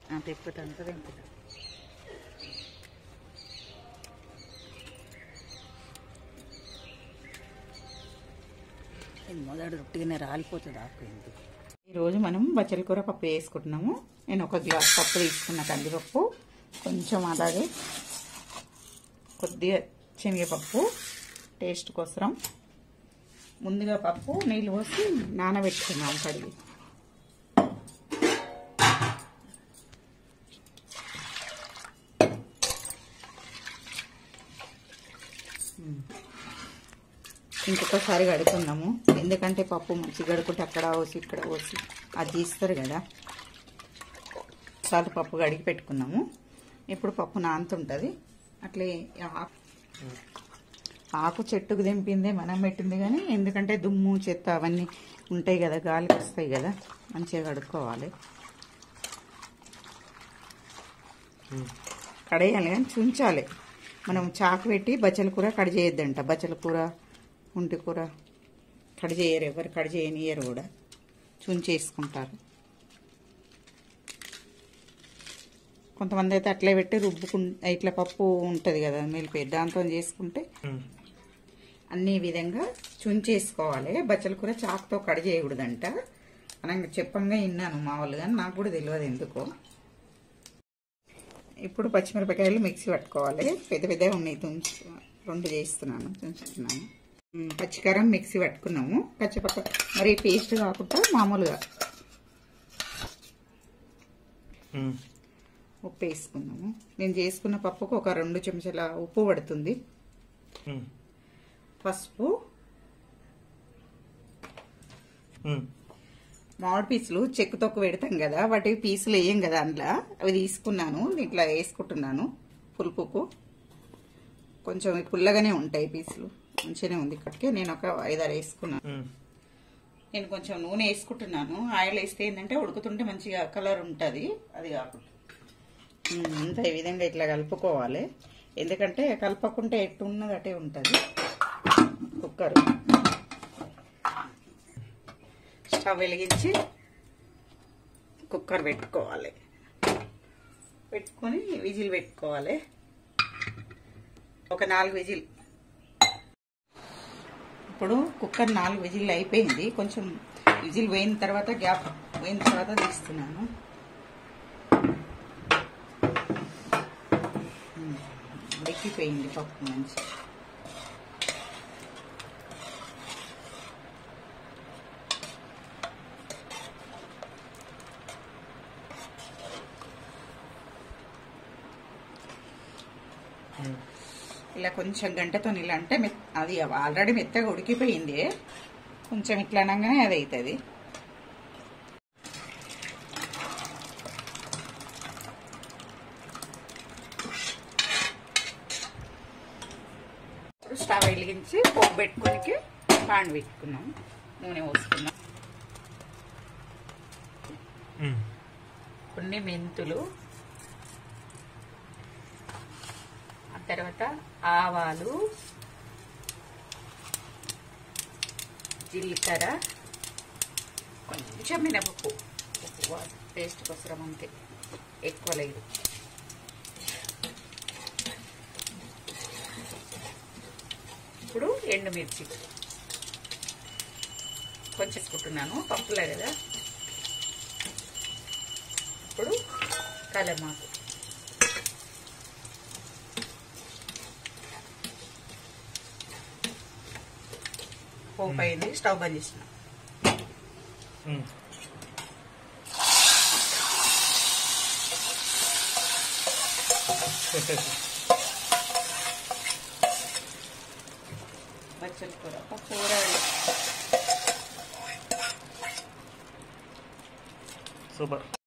ఆ తిప్పుతంతా తింపుతా మొదటి రొట్టిగానే రాలిపోతుంది ఆకు ఎందుకు ఈరోజు మనం బచ్చల కూర పప్పు వేసుకుంటున్నాము నేను ఒక గ్లాస్ పప్పు తీసుకున్న కందిపప్పు కొంచెం అలాగే కొద్దిగా శనగపప్పు టేస్ట్ కోసం ముందుగా పప్పు నీళ్ళు పోసి నానబెట్టుకున్నాం కడిగి ఇంకొకసారి కడుక్కున్నాము ఎందుకంటే పప్పు మంచి గడుకుంటే అక్కడ పోసి ఇక్కడ పోసి అది తీస్తారు కదా సార్లు పప్పు కడిగి పెట్టుకున్నాము ఇప్పుడు పప్పు నానుతుంటుంది అట్లే ఆ- ఆకు చెట్టుకు దింపిందే మనం పెట్టింది కానీ ఎందుకంటే దుమ్ము చెత్త అవన్నీ ఉంటాయి కదా గాలికి వస్తాయి కదా మంచిగా కడుక్కోవాలి కడేయాలి కానీ చుంచాలి మనం చాకు పెట్టి బచ్చల కూర కడి చేయొద్దంట బచ్చల కూర ఉంటి కూర కడి చేయరు ఎవరు కడి చేయనియరు కూడా చుంచేసుకుంటారు కొంతమంది అయితే అట్లే పెట్టి రుబ్బుకు ఇట్లా పప్పు ఉంటుంది కదా మెలిపోయి దాంతో చేసుకుంటే అన్ని విధంగా చుంచేసుకోవాలి బచ్చల కూర చాకుతో కడి చేయకూడదంట మనం చెప్పంగా విన్నాను మామూలుగా నాకు కూడా తెలియదు ఎందుకో ఇప్పుడు పచ్చిమిరపకాయలు మిక్సీ పట్టుకోవాలి పెద్ద పెద్దగా ఉన్నాయి తుంచు రెండు చేస్తున్నాను తుంచుతున్నాను ఉమ్, పచ్చికారం మిక్సీ పట్టుకున్నాము పచ్చిపక్క మరి పేస్ట్ కాకుండా మామూలుగా ఉప్పు వేసుకున్నాము నేను చేసుకున్న పప్పుకు ఒక రెండు చెంచాల ఉప్పు పడుతుంది పసుపు మామిడి పీసులు చెక్కు తొక్కు పెడతాం కదా వాటి పీసులు వేయం కదా అందులో అవి తీసుకున్నాను ఇట్లా వేసుకుంటున్నాను పులుపుకు కొంచెం పుల్లగానే ఉంటాయి పీసులు మంచిగానే ఉంది ఇక్కడికి నేను ఒక ఐదారు వేసుకున్నాను నేను కొంచెం నూనె వేసుకుంటున్నాను ఆయిల్ వేస్తే ఏంటంటే ఉడుకుతుంటే మంచిగా కలర్ ఉంటుంది అది కాకుండా ఉమ్, అంతా ఈ విధంగా ఇట్లా కలుపుకోవాలి ఎందుకంటే కలపకుంటే ఎట్టు ఉన్నది అటే ఉంటుంది కుక్కర్ స్టవ్ వెలిగించి కుక్కర్ పెట్టుకోవాలి పెట్టుకొని విజిల్ పెట్టుకోవాలి ఒక నాలుగు విజిల్ ఇప్పుడు కుక్కర్ నాలుగు విజిల్ అయిపోయింది కొంచెం విజిల్ పోయిన తర్వాత గ్యాప్ పోయిన తర్వాత తీస్తున్నాను ఉమ్, ఉడికిపోయింది పప్పు మంచి ఇలా కొంచెం గంటతో ఇలా అంటే మెత్- అది ఆల్రెడీ మెత్తగా ఉడికిపోయింది కొంచెం ఇట్లా అనగానే అది అవుతుంది ఇప్పుడు స్టవ్ వెలిగించి పోపు పెట్టుకోనికి పాన్ పెట్టుకున్నాం నూనె పోసుకున్నాం కొన్ని మెంతులు ఆ తర్వాత ఆవాలు జీలకర్ర కొంచెం మినపప్పు ఉప్పు టేస్ట్ కోసం అంతే ఎక్కువ లేదు ఇప్పుడు ఎండుమిర్చి కొంచెం వేసుకుంటున్నాను పప్పులే కదా ఇప్పుడు కలమాకు పోపు అయింది స్టవ్ బంద్ చేసిన బచ్చల కూర పప్పు కూర సూపర్